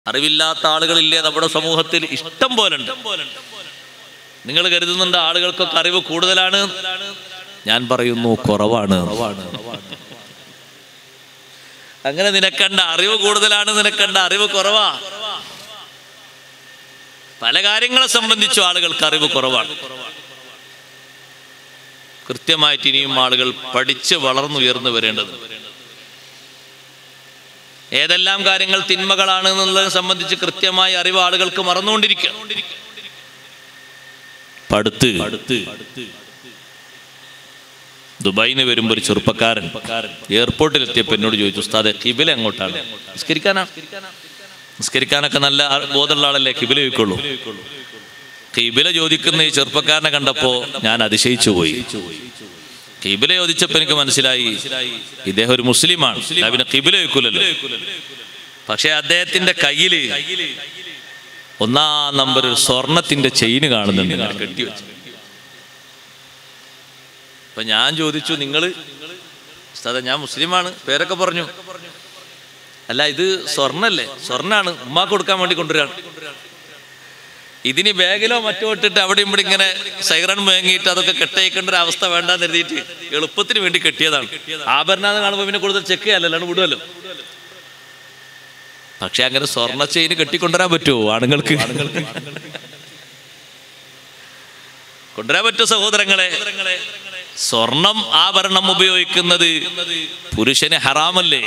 അറിവില്ലാത്ത ആളുകളില്ലേ നമ്മുടെ സമൂഹത്തിൽ ഇഷ്ടം പോലെ ഉണ്ട് നിങ്ങൾ കരുതുന്നുണ്ട് ആളുകൾക്കൊക്കെ അറിവ് കൂടുതലാണ് ഞാൻ പറയുന്നു കുറവാണ് അങ്ങനെ നിനക്കണ്ട അറിവ് കൂടുതലാണ് നിനക്കണ്ട അറിവ് കുറവാ പല കാര്യങ്ങളെ സംബന്ധിച്ചും ആളുകൾക്ക് അറിവ് കുറവാണ് കൃത്യമായിട്ട് ഇനിയും ആളുകൾ പഠിച്ച് വളർന്നുയർന്നു വരേണ്ടത് ഏതെല്ലാം കാര്യങ്ങൾ തിന്മകളാണ് എന്നുള്ളതിനെ സംബന്ധിച്ച് കൃത്യമായ അറിവ് ആളുകൾക്ക് മറന്നുകൊണ്ടിരിക്കുക പടുത്ത് ദുബായിന്ന് വരുമ്പോൾ ഒരു ചെറുപ്പക്കാരൻ എയർപോർട്ടിൽ എത്തിയപ്പോൾ എന്നോട് ചോദിച്ചു ഉസ്താദെ കിബില എങ്ങോട്ടാണ് നിസ്കരിക്കാനാ നിസ്കരിക്കാനൊക്കെ നല്ല ആ- ബോധമുള്ള ആളല്ലേ കിബില ചോദിക്കുള്ളൂ കിബില ചോദിക്കുന്ന ഈ ചെറുപ്പക്കാരനെ കണ്ടപ്പോ ഞാൻ അതിശയിച്ചു പോയി കിബില ചോദിച്ചപ്പോ എനിക്ക് മനസ്സിലായി ഇദ്ദേഹം ഒരു മുസ്ലിമാണ് ഞാൻ പിന്നെ കിബില ചോദിക്കൂലല്ലോ പക്ഷെ അദ്ദേഹത്തിന്റെ കയ്യില് ഒന്നാം നമ്പർ ഒരു സ്വർണത്തിന്റെ ചെയിന് കാണുന്നുണ്ട് ഇങ്ങനെ കെട്ടിവെച്ച് അപ്പൊ ഞാൻ ചോദിച്ചു നിങ്ങള് ഉസ്താദെ ഞാൻ മുസ്ലിമാണ് പേരൊക്കെ പറഞ്ഞു അല്ല ഇത് സ്വർണ്ണല്ലേ സ്വർണ്ണാണ് ഉമ്മാക്ക് കൊടുക്കാൻ വേണ്ടി കൊണ്ടുവരാണ് ഇതിന് ബാഗിലോ മറ്റോ ഇട്ടിട്ട് അവിടെ ഇവിടെ ഇങ്ങനെ സൈറൺ വേങ്ങിയിട്ട് അതൊക്കെ കെട്ടയക്കേണ്ട ഒരു അവസ്ഥ വേണ്ടാന്ന് എഴുതിയിട്ട് എളുപ്പത്തിന് വേണ്ടി കെട്ടിയതാണ് ആഭരണാന്ന് കാണുമ്പോൾ പിന്നെ കൂടുതൽ ചെക്ക് ചെയ്യാനല്ലോ വിടുമല്ലോ പക്ഷെ അങ്ങനെ സ്വർണ്ണ ചെയിന് കെട്ടിക്കൊണ്ടുവരാൻ പറ്റുമോ ആണുങ്ങൾക്ക് കൊണ്ടുവരാൻ പറ്റുമോ സഹോദരങ്ങളെ സ്വർണം ആഭരണം ഉപയോഗിക്കുന്നത് പുരുഷന് ഹറാമല്ലേ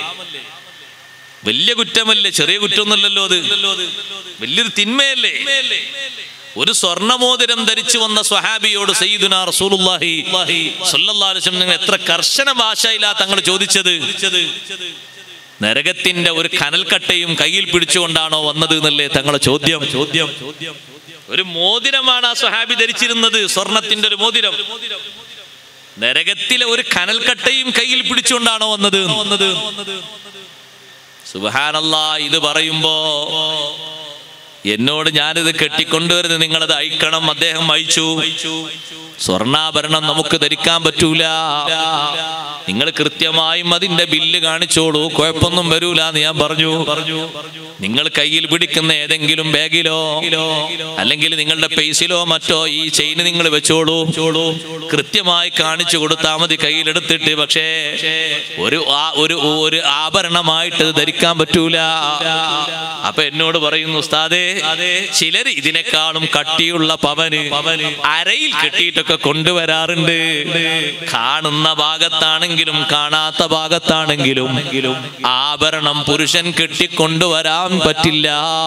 വലിയ കുറ്റമല്ലേ ചെറിയ കുറ്റമൊന്നുമല്ലല്ലോ അത് വലിയൊരു തിന്മയല്ലേ ഒരു സ്വർണമോതിരം ധരിച്ചു വന്ന സ്വഹാബിയോട് സയ്യിദുന റസൂലുള്ളാഹി സ്വല്ലല്ലാഹു അലൈഹി വസല്ലം നിങ്ങൾ എത്ര കർശന ഭാഷയിലാ തങ്ങൾ ചോദിച്ചത് നരകത്തിന്റെ ഒരു കനൽക്കട്ടയും കയ്യിൽ പിടിച്ചുകൊണ്ടാണോ വന്നത് എന്നല്ലേ തങ്ങളെ ചോദ്യം ചോദ്യം ഒരു മോതിരമാണ് ആ സ്വഹാബി ധരിച്ചിരുന്നത് സ്വർണത്തിന്റെ ഒരു മോതിരം നരകത്തിലെ ഒരു കനൽക്കട്ടയും കയ്യിൽ പിടിച്ചുകൊണ്ടാണോ വന്നത് വന്നത് സുബഹാനല്ലാ ഇത് പറയുമ്പോ എന്നോട് ഞാനിത് കെട്ടിക്കൊണ്ടുവരുന്നത് നിങ്ങളത് അയക്കണം അദ്ദേഹം അയച്ചു സ്വർണ്ണാഭരണം നമുക്ക് ധരിക്കാൻ പറ്റൂല നിങ്ങൾ കൃത്യമായും അതിന്റെ ബില്ല് കാണിച്ചോളൂ കുഴപ്പമൊന്നും വരൂല എന്ന് ഞാൻ പറഞ്ഞു പറഞ്ഞു നിങ്ങൾ കയ്യിൽ പിടിക്കുന്ന ഏതെങ്കിലും ബാഗിലോ അല്ലെങ്കിൽ നിങ്ങളുടെ പേസിലോ മറ്റോ ഈ ചെയിന് നിങ്ങൾ വെച്ചോളൂ കൃത്യമായി കാണിച്ചു കൊടുത്താൽ മതി കയ്യിലെടുത്തിട്ട് പക്ഷേ ഒരു ആ- ഒരു ഒരു ആഭരണമായിട്ട് ഇത് ധരിക്കാൻ പറ്റൂല അപ്പൊ എന്നോട് പറയുന്നു ഉസ്താദേ ചിലര് ഇതിനേക്കാളും കട്ടിയുള്ള പവന് അരയിൽ കെട്ടിയിട്ടൊക്കെ കൊണ്ടുവരാറുണ്ട് കാണുന്ന ഭാഗത്താണെങ്കിലും കാണാത്ത ഭാഗത്താണെങ്കിലും ആഭരണം പുരുഷൻ കെട്ടിക്കൊണ്ടുവരാൻ പറ്റില്ല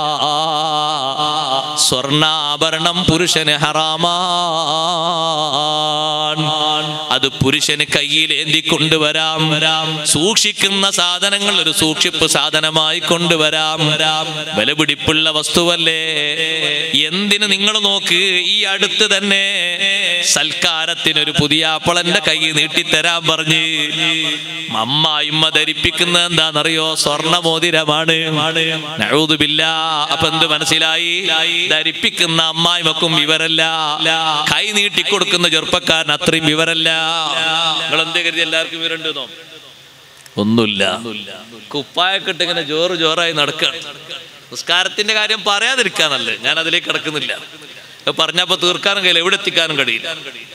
സ്വർണ്ണാഭരണം പുരുഷന് ഹറാമാണ് അത് പുരുഷന് കയ്യിൽ ഏന്തി കൊണ്ടുവരാം സൂക്ഷിക്കുന്ന സാധനങ്ങൾ ഒരു സൂക്ഷിപ്പ് സാധനമായി കൊണ്ടുവരാം വിലപിടിപ്പുള്ള വസ്തുവല്ലേ എന്തിന് നിങ്ങൾ നോക്ക് ഈ അടുത്ത് തന്നെ സൽക്കാരത്തിന് ഒരു പുതിയ ആപ്പളന്റെ കൈ നീട്ടിത്തരാൻ പറഞ്ഞ് അമ്മായിമ്മ ധരിപ്പിക്കുന്ന എന്താണെന്നറിയോ സ്വർണ്ണ മോതിരമാണ് നഊദുബില്ലാ. അപ്പൊ എന്ത് മനസ്സിലായി ധരിപ്പിക്കുന്ന അമ്മായിമക്കും വിവരല്ല കൈ നീട്ടിക്കൊടുക്കുന്ന ചെറുപ്പക്കാരൻ അത്രയും വിവരല്ല നിങ്ങൾ എന്തേ കരുതി എല്ലാവർക്കും വിവരമുണ്ടെന്നോ ഒന്നുമില്ല കുപ്പായൊക്കെ ഇട്ട് ഇങ്ങനെ ജോറ് ജോറായി നടക്കുകയാണ് നിസ്കാരത്തിന്റെ കാര്യം പറയാതിരിക്കാനല്ലേ ഞാൻ അതിലേക്ക് കിടക്കുന്നില്ല അത് പറഞ്ഞപ്പോ തീർക്കാനും കഴിയില്ല എവിടെ എത്തിക്കാനും കഴിയില്ല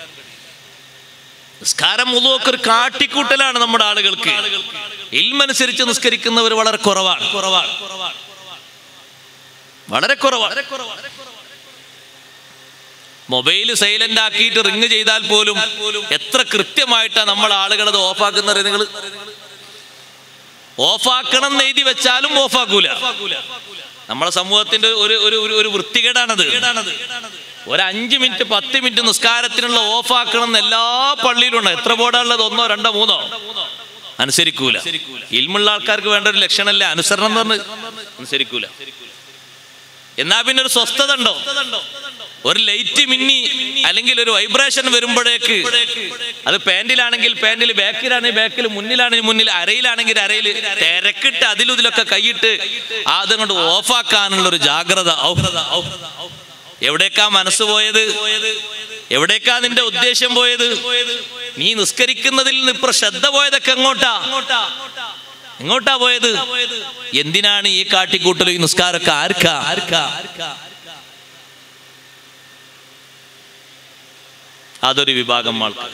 നിസ്കാരം മുഴുവൊക്കെ ഒരു കാട്ടിക്കൂട്ടലാണ് നമ്മുടെ ആളുകൾക്ക് ഇൽമനുസരിച്ച് നിസ്കരിക്കുന്നവർ വളരെ കുറവാണ് കുറവാണ് വളരെ കുറവാണ് മൊബൈൽ സൈലന്റ് ആക്കിയിട്ട് റിങ് ചെയ്താൽ പോലും എത്ര കൃത്യമായിട്ടാണ് നമ്മൾ ആളുകൾ അത് ഓഫാക്കുന്നത് നിങ്ങൾ ഓഫാക്കണം എന്ന് എഴുതി വെച്ചാലും ഓഫാക്കൂല നമ്മളെ സമൂഹത്തിന്റെ ഒരു ഒരു ഒരു- ഒരു വൃത്തികേടാണത് ഒരു അഞ്ച് മിനിറ്റ് പത്ത് മിനിറ്റ് നിസ്കാരത്തിനുള്ള ഓഫാക്കണം എന്ന് എല്ലാ പള്ളിയിലും ഉണ്ട് എത്ര ബോർഡുള്ളത് ഒന്നോ രണ്ടോ മൂന്നോ അനുസരിക്കൂല ഇൽമുള്ള ആൾക്കാർക്ക് വേണ്ട ഒരു ലക്ഷണമല്ല അനുസരണം എന്ന് പറഞ്ഞ് അനുസരിക്കൂല എന്നാ പിന്നെ ഒരു സ്വസ്ഥത ഉണ്ടോ ഒരു ലൈറ്റ് മിന്നി അല്ലെങ്കിൽ ഒരു വൈബ്രേഷൻ വരുമ്പോഴേക്ക് അത് പാന്റിലാണെങ്കിൽ പാന്റിൽ ബാക്കിലാണെങ്കിൽ ബാക്കിൽ മുന്നിലാണെങ്കിൽ മുന്നിൽ അരയിലാണെങ്കിൽ അരയിൽ തിരക്കിട്ട് അതിലും ഇതിലൊക്കെ കൈയിട്ട് അതുകൊണ്ട് ഓഫാക്കാനുള്ള ഒരു ജാഗ്രത ഔ. എവിടേക്കാ മനസ്സ് പോയത് എവിടേക്കാ നിന്റെ ഉദ്ദേശം പോയത് നീ നിസ്കരിക്കുന്നതിൽ നിന്ന് ഇപ്പൊ ശ്രദ്ധ പോയതൊക്കെ എങ്ങോട്ടാ എങ്ങോട്ടാ പോയത് എന്തിനാണ് ഈ കാട്ടിക്കൂട്ടലും ഈ നിസ്കാരമൊക്കെ ആർക്കാ ആർക്കാ അതൊരു വിഭാഗം ആൾക്കാർ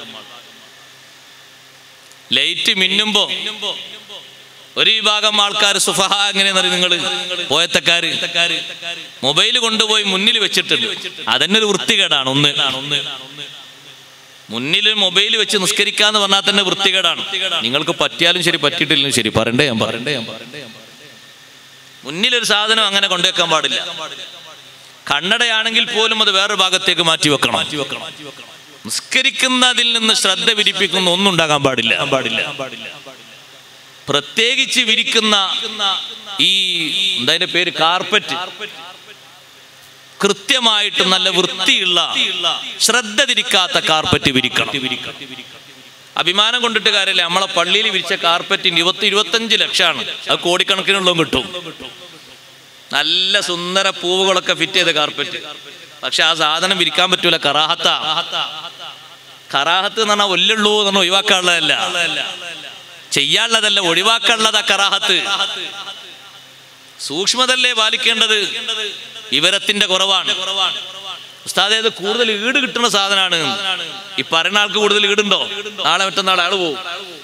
ലൈറ്റ് മിന്നുമ്പോ ഒരു വിഭാഗം ആൾക്കാർ സുഫഹ എങ്ങനെയെന്ന് അറിയും നിങ്ങൾ പോയത്തക്കാര് മൊബൈൽ കൊണ്ടുപോയി മുന്നിൽ വെച്ചിട്ടുണ്ട് അതന്നെ ഒരു വൃത്തികേടാണ് ഒന്ന് ഒന്ന് മുന്നിൽ മൊബൈൽ വെച്ച് നിസ്കരിക്കാന്ന് പറഞ്ഞാൽ തന്നെ വൃത്തികേടാണ് നിങ്ങൾക്ക് പറ്റിയാലും ശരി പറ്റിയിട്ടില്ലെങ്കിലും ശരി പറയണ്ടേ ഞാൻ പറയണ്ടേ ഞാൻ പറയണ്ടേ ഞാൻ പറയണ്ടേ. മുന്നിലൊരു സാധനം അങ്ങനെ കൊണ്ടുവെക്കാൻ പാടില്ല കണ്ണടയാണെങ്കിൽ പോലും അത് വേറൊരു ഭാഗത്തേക്ക് മാറ്റി വെക്കണം മാറ്റി വെക്കണം നിസ്കരിക്കുന്നതിൽ നിന്ന് ശ്രദ്ധ വിരിപ്പിക്കുന്ന ഒന്നും ഉണ്ടാകാൻ പാടില്ല പാടില്ല പ്രത്യേകിച്ച് വിരിക്കുന്ന ഈ എന്താ പേര് കാർപ്പറ്റ് കൃത്യമായിട്ട് നല്ല വൃത്തിയുള്ള ശ്രദ്ധ തിരിക്കാത്ത കാർപ്പറ്റ് വിരിക്കണം അഭിമാനം കൊണ്ടിട്ട് കാര്യമില്ല നമ്മളെ പള്ളിയിൽ വിരിച്ച കാർപ്പറ്റിന് ഇരുപത്തി ഇരുപത്തഞ്ച് ലക്ഷമാണ് അത് കോടിക്കണക്കിനുള്ളതും കിട്ടും നല്ല സുന്ദര പൂവുകളൊക്കെ ഫിറ്റ് ചെയ്ത കാർപ്പറ്റ് പക്ഷെ ആ സാധനം വിരിക്കാൻ പറ്റൂല കറാഹത്ത കറാഹത്ത് എന്ന് പറഞ്ഞാൽ ഒല്ലുള്ളൂ എന്ന് പറഞ്ഞാൽ ഒഴിവാക്കാനുള്ളതല്ല ചെയ്യാനുള്ളതല്ല ഒഴിവാക്കാനുള്ളതാ കറാഹത്ത് സൂക്ഷ്മതല്ലേ പാലിക്കേണ്ടത് വിവരത്തിന്റെ കുറവാണ് ഉസ്താദേ ഇത് കൂടുതൽ ഈട് കിട്ടുന്ന സാധനമാണ് ഈ പറയുന്ന ആൾക്ക് കൂടുതൽ ഈടുണ്ടോ നാളെ മറ്റന്നാൾ ആള് പോവും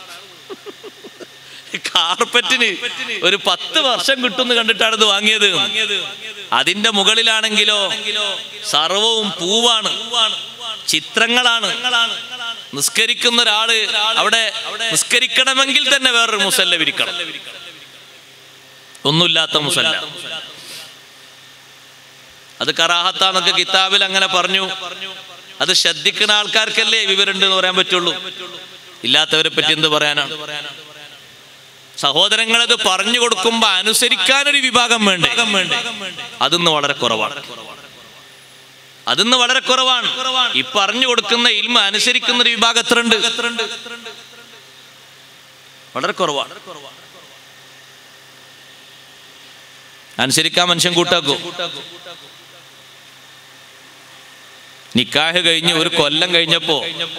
കാർപ്പറ്റിന് ഒരു പത്ത് വർഷം കിട്ടുമെന്ന് കണ്ടിട്ടാണ് ഇത് വാങ്ങിയത് അതിന്റെ മുകളിലാണെങ്കിലോ സർവവും പൂവാണ് ചിത്രങ്ങളാണ് നിസ്കരിക്കുന്ന ഒരാള് അവിടെ നിസ്കരിക്കണമെങ്കിൽ തന്നെ വേറൊരു മുസല്ല വിരിക്കണം ഒന്നുമില്ലാത്ത മുസല്ല അത് കറാഹത്താന്നൊക്കെ കിതാബിൽ അങ്ങനെ പറഞ്ഞു അത് ശ്രദ്ധിക്കുന്ന ആൾക്കാർക്കല്ലേ വിവരമുണ്ട് എന്ന് പറയാൻ പറ്റുള്ളൂ ഇല്ലാത്തവരെ പറ്റി എന്ത് പറയാനാണ് സഹോദരങ്ങളത് പറഞ്ഞു കൊടുക്കുമ്പോ അനുസരിക്കാനൊരു വിഭാഗം വേണ്ടേ അതിന്ന് വളരെ കുറവാണ് അതിന്ന് വളരെ കുറവാണ് ഈ പറഞ്ഞു കൊടുക്കുന്ന ഇൽമ അനുസരിക്കുന്ന ഒരു വിഭാഗം എത്ര ഉണ്ട് വളരെ കുറവാണ് അനുസരിക്കാൻ മനുഷ്യൻ കൂട്ടാക്കോ നിക്കാഹ് കഴിഞ്ഞ് ഒരു കൊല്ലം കഴിഞ്ഞപ്പോ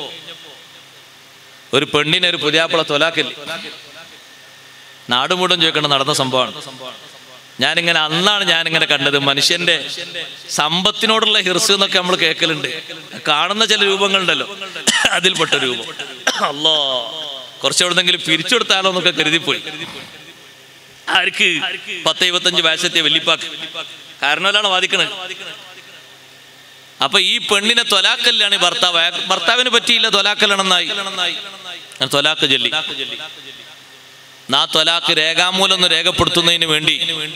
ഒരു പെണ്ണിനെ ഒരു പുതിയാപ്പിള തൊലാക്കില്ല നാടുമുടം ചോദിക്കണം നടന്ന സംഭവമാണ് ഞാനിങ്ങനെ അന്നാണ് ഞാനിങ്ങനെ കണ്ടത് മനുഷ്യന്റെ സമ്പത്തിനോടുള്ള ഹിർസ് എന്നൊക്കെ നമ്മൾ കേൾക്കലുണ്ട് കാണുന്ന ചില രൂപങ്ങളുണ്ടല്ലോ അതിൽപ്പെട്ട രൂപം അല്ലോ കുറച്ചെവിടുന്നെങ്കിലും പിരിച്ചു കൊടുത്താലോ എന്നൊക്കെ കരുതിപ്പോയി ആർക്ക് പത്ത് ഇരുപത്തഞ്ച് വയസ്സെത്തിയ വല്ലിപ്പാക്ക് കാരണമല്ലാണ് വാദിക്കണത് അപ്പൊ ഈ പെണ്ണിനെ തൊലാക്കല്ലാണ് ഈ ഭർത്താവ് അയാൾക്ക് ഭർത്താവിന് പറ്റിയില്ല തൊലാക്കലാണെന്നായി ഞാൻ തൊലാക്ക് ചൊല്ലി നാ തൊലാക്ക് രേഖാമൂലം ഒന്ന് രേഖപ്പെടുത്തുന്നതിന് വേണ്ടി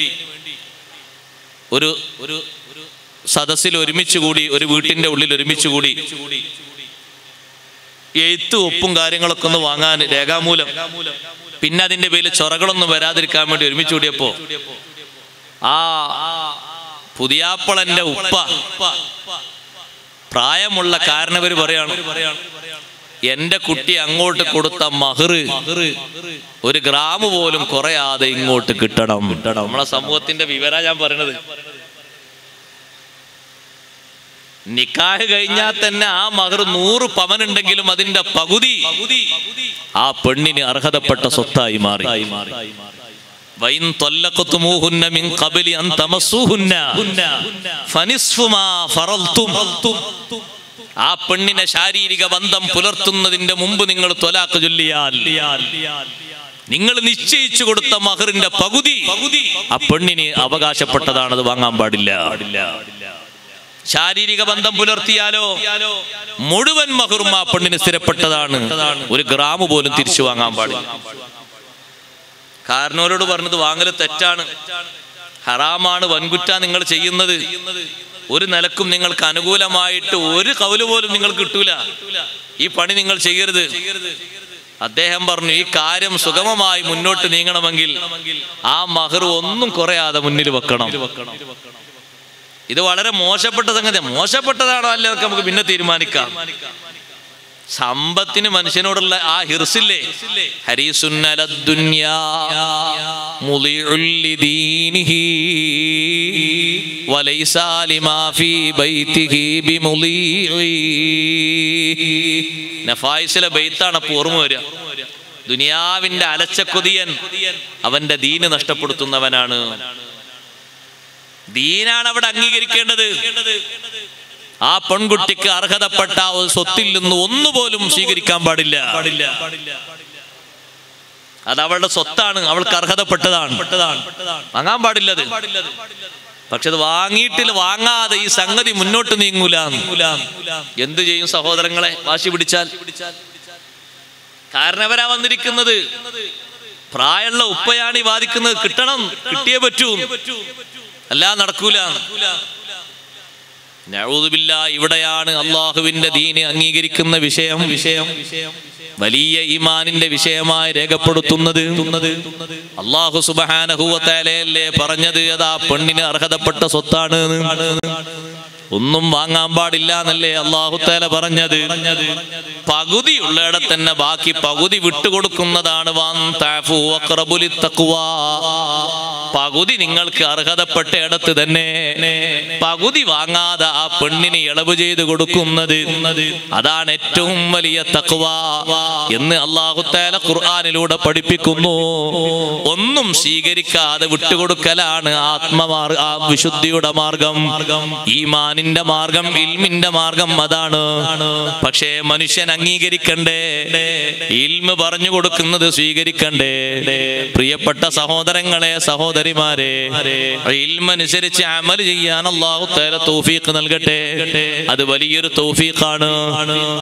ഒരു ഒരു സദസ്സിൽ ഒരുമിച്ച് കൂടി ഒരു വീട്ടിന്റെ ഉള്ളിൽ ഒരുമിച്ച് കൂടി എഴുത്ത് ഒപ്പും കാര്യങ്ങളൊക്കെ ഒന്ന് വാങ്ങാൻ രേഖാമൂലം പിന്നെ അതിന്റെ പേരിൽ ചൊറകളൊന്നും വരാതിരിക്കാൻ വേണ്ടി ഒരുമിച്ച് കൂടിയപ്പോ ആ പുതിയാപ്പളന്റെ ഉപ്പ പ്രായമുള്ള കാരണവര് പറയാണ് എന്റെ കുട്ടി അങ്ങോട്ട് കൊടുത്ത മഹറ് ഒരു ഗ്രാമ് പോലും കുറയാതെ ഇങ്ങോട്ട് കിട്ടണം കിട്ടണം നമ്മളെ സമൂഹത്തിന്റെ വിവര ഞാൻ പറയണത് നിക്കാഹ് കഴിഞ്ഞാൽ തന്നെ ആ മഹർ നൂറ് പവനുണ്ടെങ്കിലും അതിന്റെ പകുതി ആ പെണ്ണിന് അർഹതപ്പെട്ട സ്വത്തായി മാറി വൈൻ തൊല്ലക്കത്തുമൂഹുന്ന മിൻ ഖബലി അൻ തമസ്സുഹുന്ന ഫനിസ്ഫു മാ ഫറൽതും ആ പെണ്ണിനെ ശാരീരിക ബന്ധം പുലർത്തുന്നതിന്റെ മുമ്പ് നിങ്ങൾ തൊലാക്ക് ചൊല്ലിയാൽ നിങ്ങൾ നിശ്ചയിച്ചു കൊടുത്ത മഹറിന്റെ പകുതി ആ പെണ്ണിന് അവകാശപ്പെട്ടതാണ് അത് വാങ്ങാൻ പാടില്ല ശാരീരിക ബന്ധം പുലർത്തിയാലോ മുഴുവൻ മഹറും ആ പെണ്ണിന് സ്ഥിരപ്പെട്ടതാണ് ഒരു ഗ്രാമ് പോലും തിരിച്ചു വാങ്ങാൻ പാടില്ല കാരണവരോട് പറഞ്ഞത് വാങ്ങല് തെറ്റാണ് ഹറാമാണ് വൻകുറ്റ നിങ്ങൾ ചെയ്യുന്നത് ഒരു നിലക്കും നിങ്ങൾക്ക് അനുകൂലമായിട്ട് ഒരു കൗല് പോലും നിങ്ങൾക്ക് കിട്ടൂല ഈ പണി നിങ്ങൾ ചെയ്യരുത് അദ്ദേഹം പറഞ്ഞു ഈ കാര്യം സുഗമമായി മുന്നോട്ട് നീങ്ങണമെങ്കിൽ ആ മഹർ ഒന്നും കുറയാതെ മുന്നിൽ വെക്കണം ഇത് വളരെ മോശപ്പെട്ട സംഗതി മോശപ്പെട്ടതാണോ അല്ലേ അതൊക്കെ നമുക്ക് പിന്നെ തീരുമാനിക്കാം സമ്പത്തിന് മനുഷ്യനോടുള്ള ആ ഹിർസില്ലേ ഹരീസുന്നലദ്ദുന്യാ മുളിഉൽ ലിദീനിഹി വലൈസ ലിമാ ഫീ ബൈതിഹി ബിമുളീഇ നഫായിസിലെ ബൈത്താണ് അപ്പോൾ ഓർമ്മ വരിക ദുനിയാവിന്റെ അലച്ച കൊതിയൻ അവന്റെ ദീന് നഷ്ടപ്പെടുത്തുന്നവനാണ് ദീനാണ് അവിടെ അംഗീകരിക്കേണ്ടത് ആ പെൺകുട്ടിക്ക് അർഹതപ്പെട്ട ആ ഒരു സ്വത്തിൽ നിന്ന് ഒന്നുപോലും സ്വീകരിക്കാൻ പാടില്ല പാടില്ല അത് അവളുടെ സ്വത്താണ് അവൾക്ക് അർഹതപ്പെട്ടതാണ് വാങ്ങാൻ പാടില്ലത് പക്ഷെ അത് വാങ്ങിയിട്ടില്ല വാങ്ങാതെ ഈ സംഗതി മുന്നോട്ട് നീങ്ങൂല എന്തു ചെയ്യും സഹോദരങ്ങളെ വാശി പിടിച്ചാൽ കാരണവരാ വന്നിരിക്കുന്നത് പ്രായമുള്ള ഉപ്പയാണ് ഈ വാദിക്കുന്നത് കിട്ടണം കിട്ടിയേ പറ്റൂ അല്ലാ നടക്കൂല നഊദുബില്ല ഇവിടെയാണ് അള്ളാഹുവിന്റെ ദീന് അംഗീകരിക്കുന്ന വിഷയം വിഷയം വലിയ ഈമാനിന്റെ വിഷയമായി രേഖപ്പെടുത്തുന്നത് അള്ളാഹു സുബാനഹുവത്തേലയല്ലേ പറഞ്ഞത് അതാ പെണ്ണിന് അർഹതപ്പെട്ട സ്വത്താണ് ഒന്നും വാങ്ങാൻ പാടില്ല എന്നല്ലേ അള്ളാഹു തേല പറഞ്ഞത് പകുതി ഉള്ളിടത്ത് തന്നെ ബാക്കി പകുതി വിട്ടുകൊടുക്കുന്നതാണ് വാൻ താഫു അഖ്റബുലി തഖ്വാ. പകുതി നിങ്ങൾക്ക് അർഹതപ്പെട്ട ഇടത്ത് തന്നെ പകുതി വാങ്ങാതെ ആ പെണ്ണിന് ഇളവ് ചെയ്ത് കൊടുക്കുന്നത് അതാണ് ഏറ്റവും വലിയ തക്വ എന്ന് അള്ളാഹുത്താല ഖുർആാനിലൂടെ പഠിപ്പിക്കുന്നു ഒന്നും സ്വീകരിക്കാതെ വിട്ടുകൊടുക്കലാണ് ആത്മമാർ ആ വിശുദ്ധിയുടെ മാർഗം ഈമാനിന്റെ മാർഗം ഇൽമിന്റെ മാർഗം അതാണ് പക്ഷേ മനുഷ്യൻ അംഗീകരിക്കണ്ടേ ഇൽമ് പറഞ്ഞു കൊടുക്കുന്നത് സ്വീകരിക്കണ്ടേ പ്രിയപ്പെട്ട സഹോദരങ്ങളെ സഹോദരിമാരെ ഇൽമനുസരിച്ച് അമൽ ചെയ്യാൻ അള്ളാഹു തേല തൗഫീഖ് നൽകട്ടെ അത് വലിയൊരു തൗഫീഖാണ്